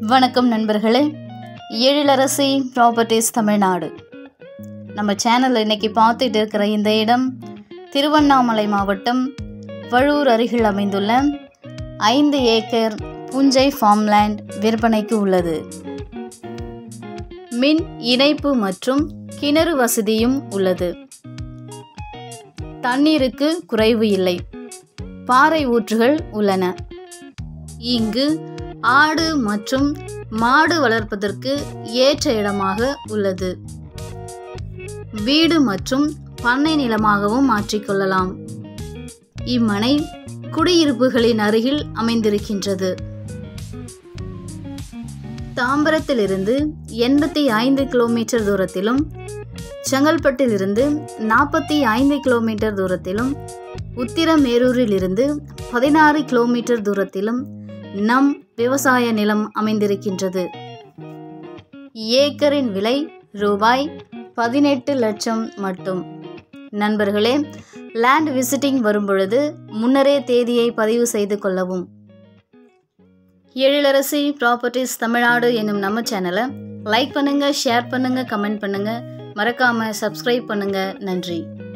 வணக்கம் நண்பர்களே எழிலரசி ப்ராப்பர்ட்டிஸ் தமிழ்நாடு நம்ம சேனலில் இன்னைக்கு பார்த்துட்டு இருக்கிற இந்த இடம் திருவண்ணாமலை மாவட்டம் வழூர் அருகில் அமைந்துள்ள ஐந்து ஏக்கர் புஞ்சை ஃபார்ம்லேண்ட் விற்பனைக்கு உள்ளது மின் இணைப்பு மற்றும் கிணறு வசதியும் உள்ளது தண்ணீருக்கு குறைவு இல்லை பாறை ஊற்றுகள் உள்ளன இங்கு ஆடு மற்றும் மாடு வளர்ப்பதற்கு ஏற்ற இடமாக உள்ளது வீடு மற்றும் பண்ணை நிலமாகவும் மாற்றிக்கொள்ளலாம் இம்மனை குடியிருப்புகளின் அருகில் அமைந்திருக்கின்றது தாம்பரத்திலிருந்து எண்பத்தி ஐந்து கிலோமீட்டர் தூரத்திலும் செங்கல்பட்டிலிருந்து நாற்பத்தி ஐந்து கிலோமீட்டர் தூரத்திலும் உத்திரமேரூரிலிருந்து பதினாறு கிலோமீட்டர் தூரத்திலும் நம் விவசாய நிலம் அமைந்திருக்கின்றது ஏக்கரின் விலை ரூபாய் பதினெட்டு லட்சம் மட்டும் நண்பர்களே லேண்ட் விசிட்டிங் வரும்பொழுது முன்னரே தேதியை பதிவு செய்து கொள்ளவும் எழிலரசி ப்ராப்பர்ட்டிஸ் தமிழ்நாடு என்னும் நம்ம சேனலை லைக் பண்ணுங்க ஷேர் பண்ணுங்க கமெண்ட் பண்ணுங்க மறக்காம சப்ஸ்கிரைப் பண்ணுங்க நன்றி